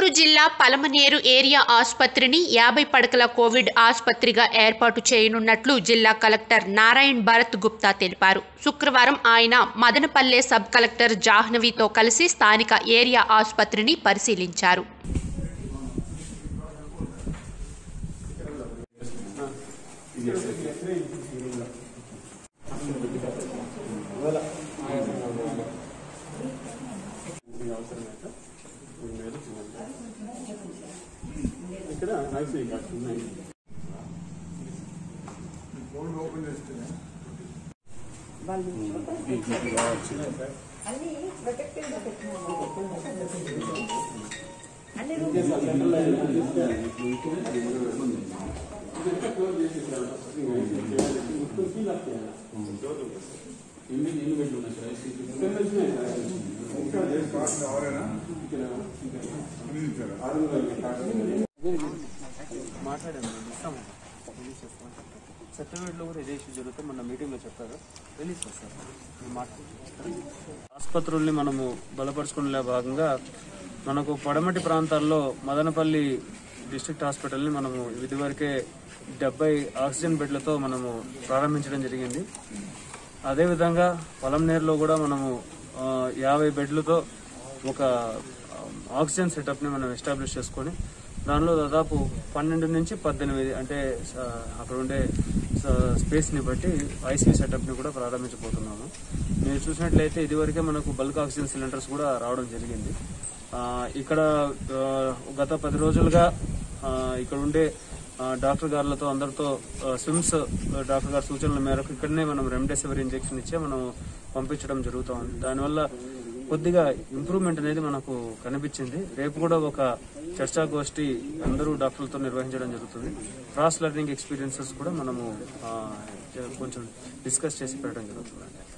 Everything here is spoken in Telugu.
చిత్తూరు జిల్లా పలమనేరు ఏరియా ఆసుపత్రిని యాభై పడకల కోవిడ్ ఆసుపత్రిగా ఏర్పాటు చేయనున్నట్లు జిల్లా కలెక్టర్ నారాయణ్ భరత్ గుప్తా తెలిపారు శుక్రవారం ఆయన మదనపల్లె సబ్ కలెక్టర్ జాహ్నవితో కలిసి స్థానిక ఏరియా ఆసుపత్రిని పరిశీలించారు ఇక్కడ ఐసీ కార్డ్స్ ఉన్నాయి ఎన్ని ఎన్ని బెడ్లు ఉన్నాయి సార్ ఐసీ మాట్లాడాను ఇస్తాము రిలీజ్ చేస్తాం సర్టిఫికేట్లో కూడా ఇదే ఇష్యూ జరుగుతుంది మన మీటింగ్లో చెప్పారు రిలీజ్ చేస్తారు మేము మాట్లాడుతాం ఆసుపత్రుల్ని మనము బలపరుచుకునే భాగంగా మనకు పడమటి ప్రాంతాల్లో మదనపల్లి డిస్ట్రిక్ట్ హాస్పిటల్ని మనము ఇదివరకే డెబ్బై ఆక్సిజన్ బెడ్లతో మనము ప్రారంభించడం జరిగింది అదేవిధంగా పొలంనేరులో కూడా మనము ఆ, యాభై బెడ్లతో ఒక ఆ, ఆక్సిజన్ సెటప్ని మనం ఎస్టాబ్లిష్ చేసుకొని దానిలో దాదాపు పన్నెండు నుంచి పద్దెనిమిది అంటే ఆ, అక్కడ ఉండే స- స్పేస్ని బట్టి ఐసీయూ సెటప్ని కూడా ప్రారంభించబోతున్నాము మీరు చూసినట్లయితే ఇదివరకే మనకు బల్క్ ఆక్సిజన్ సిలిండర్స్ కూడా రావడం జరిగింది ఆ, ఇక్కడ ఆ, గత పది రోజులుగా ఆ, ఇక్కడ ఉండే ఆ, డాక్టర్ గారులతో అందరితో ఆ, స్విమ్స్ ఆ, డాక్టర్ గారి సూచనల మేరకు ఇక్కడనే మనం రెమ్డెసివిర్ ఇంజెక్షన్ ఇచ్చే మనం పంపించడం జరుగుతూ ఉంది దానివల్ల కొద్దిగా ఇంప్రూవ్మెంట్ అనేది మనకు కనిపించింది రేపు కూడా ఒక చర్చాగోష్ఠి అందరూ డాక్టర్లతో నిర్వహించడం జరుగుతుంది క్రాస్ లెర్నింగ్ ఎక్స్పీరియన్సెస్ కూడా మనము ఆ, కొంచెం డిస్కస్ చేసి పెట్టడం జరుగుతుంది